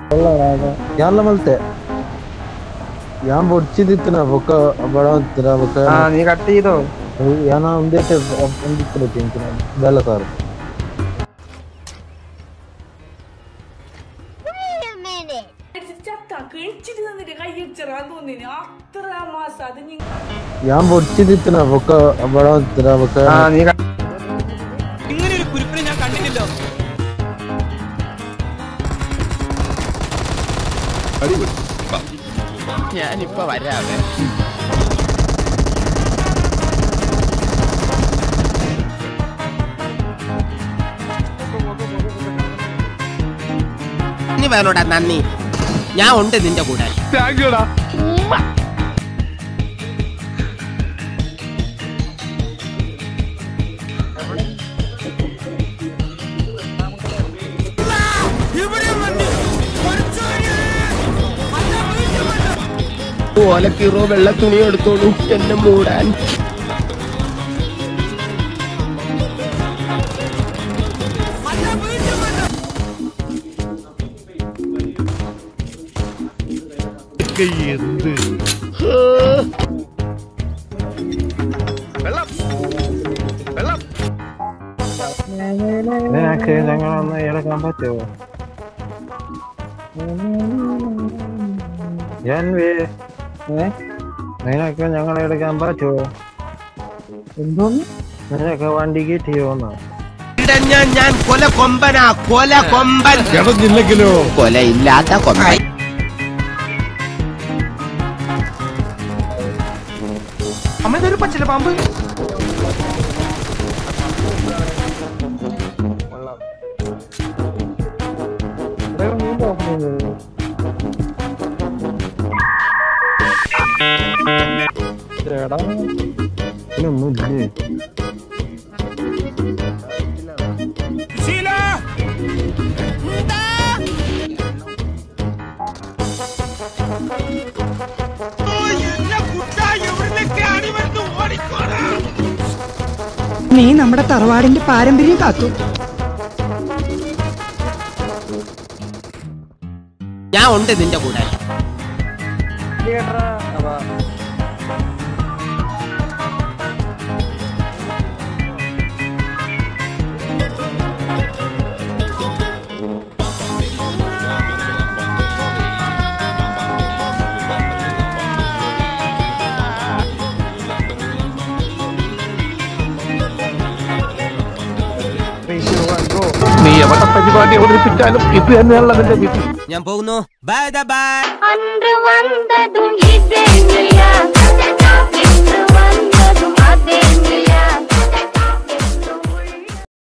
ಯಾರಲ್ಲ ಮಲ್ತೆ ಯಾನ್ ಬೊಡ್ಚಿದಿತ್ತಿನ ಬೊಕ್ಕ ಬಡ ಅಂತಿರ ಬೊಕ್ಕ ആ നീ കട്ട് ചെയ്തോ ಯಾನ ಒಂದೇಟೆ ಒಂದಿತ್ತಿನ ತಿಂತಿನ ಬೆಲ್ಲ ಸಾರು Wait a minute. ചത്ത കിഴിച്ചിട്ട് തന്നിട്ട് കയ്യച്ചറാൻ തോന്നിന് അത്ര മാസം അത് നീ ಯಾನ್ ಬೊಡ್ಚಿದಿತ್ತಿನ ಬೊಕ್ಕ ಬಡ ಅಂತಿರ ಬೊಕ್ಕ ആ നീ ക- ഇങ്ങനെ ഒരു കുരുപ്പിനെ ഞാൻ കണ്ടിട്ടില്ലോ ഞാനിപ്പോ വരാവേ ഇനി വേണോടാ നന്ദി ഞാൻ ഉണ്ട് നിന്റെ കൂടെ ഓലക്കീറോ വെള്ള തുണി എടുത്തോളൂ എന്നെ മൂടാൻ നിനക്ക് ഞങ്ങളൊന്ന് എടുക്കാൻ പറ്റുമോ ഞാൻ വേ- ഏ? നിനക്ക് ഞങ്ങളെ എടുക്കാൻ പറ്റുമോ എന്തോന്ന് നിനക്ക് വണ്ടി കിട്ടിയോന്ന് ഇടഞ്ഞ ഞാൻ കൊല കൊമ്പനാ കൊല കൊമ്പൻ കൊലയില്ലാത്ത കൊമ്പൻ അമ്മ ഇതൊരു പച്ചില പാമ്പ് ഇതിനൊന്നും ഇല്ലേ നീ നമ്മുടെ തറവാടിന്റെ പാരമ്പര്യം കാത്തു ഞാൻ ഉണ്ട് നിന്റെ കൂടെ നീ എവിടെ പരിപാടി അവതരിപ്പിച്ചാലും ഇത് തന്നെയാണല്ലോ നിന്റെ വിധി ഞാൻ പോകുന്നു ബൈ ബൈ அன்று வந்ததும் இதே நிலா